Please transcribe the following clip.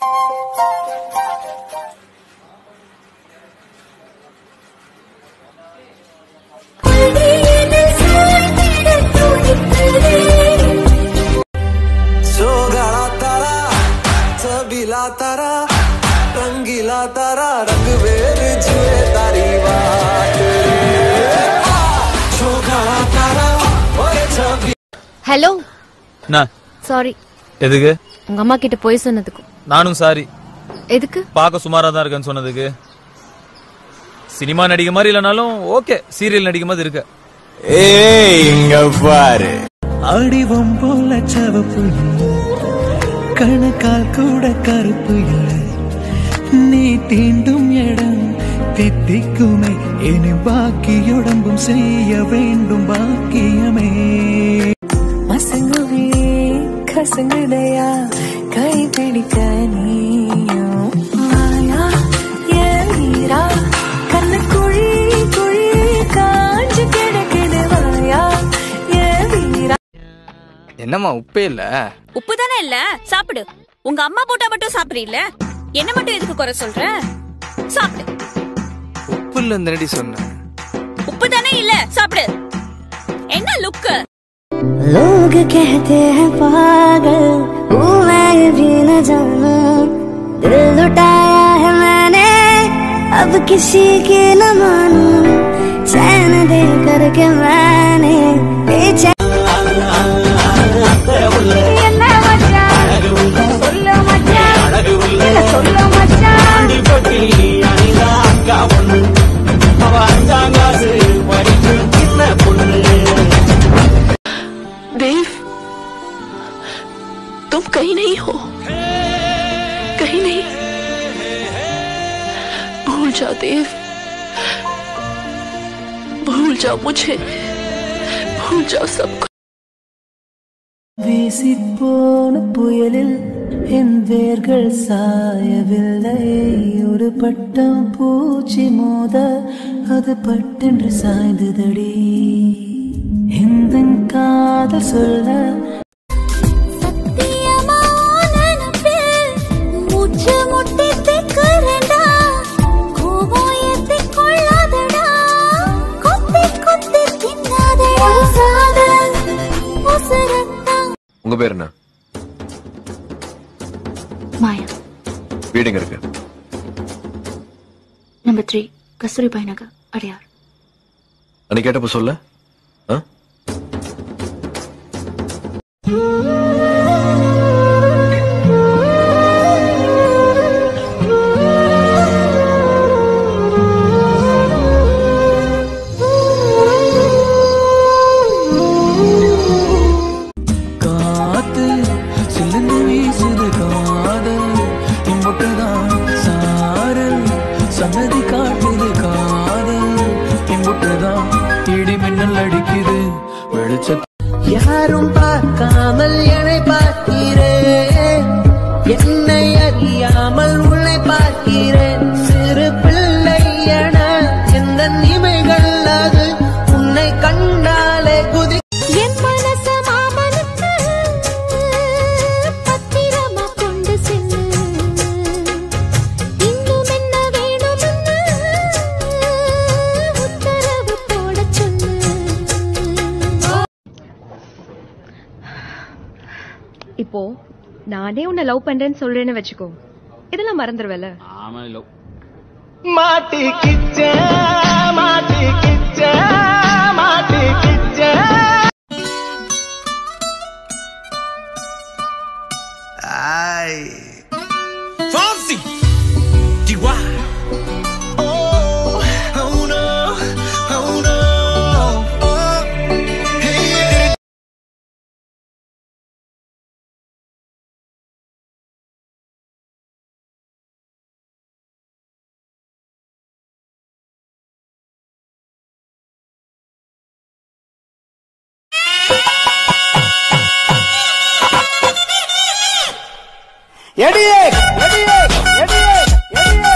सोगला तारा छबीला तारा रंगीला तारा रंग बेर जुए तारी बात रे। आ, सोगला तारा ओए छबी ஹலோ என்ன சாரி எதுக்கு உங்க அம்மா கிட்ட போய் சொன்னதுக்கு நானும் சாரி எதுக்கு பார்க்க சுமாரா தான் இருக்கேன்னு சொன்னதுக்கு சினிமா நடிக்க மாதிரி இல்லைனாலும் ஓகே சீரியல் நடிக்க மாதிரி இருக்க ஏய் இங்க பாரு அடிவம் போல சவப்பு இல்லை கணக்கால் கூட கருப்பு இல்லை நீ தீண்டும் இடம் தித்திக்குமே இனி பாக்கியுடம்பும் செய்ய வேண்டும் பாக்கியமே மசங்குவே கசங்குதையா கை பிடிக்க நீயும் மாயா ஏன் ஈரா கண்ணு குழி குழி காஞ்சு கிடக்குது வாயா ஏன் வீரா என்னம்மா உப்பே இல்ல உப்பு தானே இல்ல சாப்பிடு உங்க அம்மா போட்டா மட்டும் சாப்பிடுறீல்ல என்ன மட்டும் எதுக்கு குறை சொல்ற சாப்பிடு உப்பு இல்லைன்னு சொன்னேன் உப்பு தானே இல்ல சாப்பிடு என்ன லுக்கு लोग कहते हैं पागल हूँ मैं भी न जानू दिल लुटाया है मैंने अब किसी की न मानू चैन दे करके मैंने बेचैन என்ன மச்சான்? சொல்லு மச்சான். இல்ல சொல்லு மச்சான். देव तुम कहीं नहीं हो कहीं नहीं भूल जाओ देव भूल जाओ मुझे भूल जाओ सबको வீசிப்போன புயலில் என் வேர்கள் சாயவில்லை ஒரு பட்டம் பூச்சி மோத அது பட்டென்று சாய்ந்ததடி இந்த காதல் சொல்ல சத்தியமான நினப்பில் மூச்சு முட்டி திக்குறேன்டா. கோபம் ஏத்திக் கொள்ளாதடா. கொத்தி கொத்தி தின்னாதடா. சாதல் உசுரத்தான் உங்க பேர் என்ன माया வீடுங்க இருக்கு नंबर थ्री कस्तूरीबाई नगर अड़ियार அன்னைக்கு கேட்டப்ப சொல்ல ஆ? காத்து சில்லுன்னு வீசுது காதல் இம்புட்டுதான் சாரல் சன்னதி காட்டுது காதல் இம்புட்டுதான் இடி மின்னல் அடிக்குது வெளிச்ச யாரும் பார்க்காமல் என்னை பார்க்கிறேன் என்னை அறியாமல் உன்னை பார்க்கிறேன் சிறு பிள்ளை என எந்த நிமைகள் அது உன்னை கண்டாலே குதி என் மனச மாமனுக்கு பத்திரமா கொண்டு சென்று இன்னும் என்ன வேணும்னு உத்தரவு போடச் சொல்லு இப்போ நானே உன்னை லவ் பண்றேன்னு சொல்றேன்னு வச்சுக்கோ இதெல்லாம் மறந்துடுவேல மாட்டிக்கிச்ச மாட்டிக்கிச்ச மாட்டிக்கிச்ச Fonzie DY Oh, oh no, oh no oh, hey, எடியே எடியே எடியே எடியே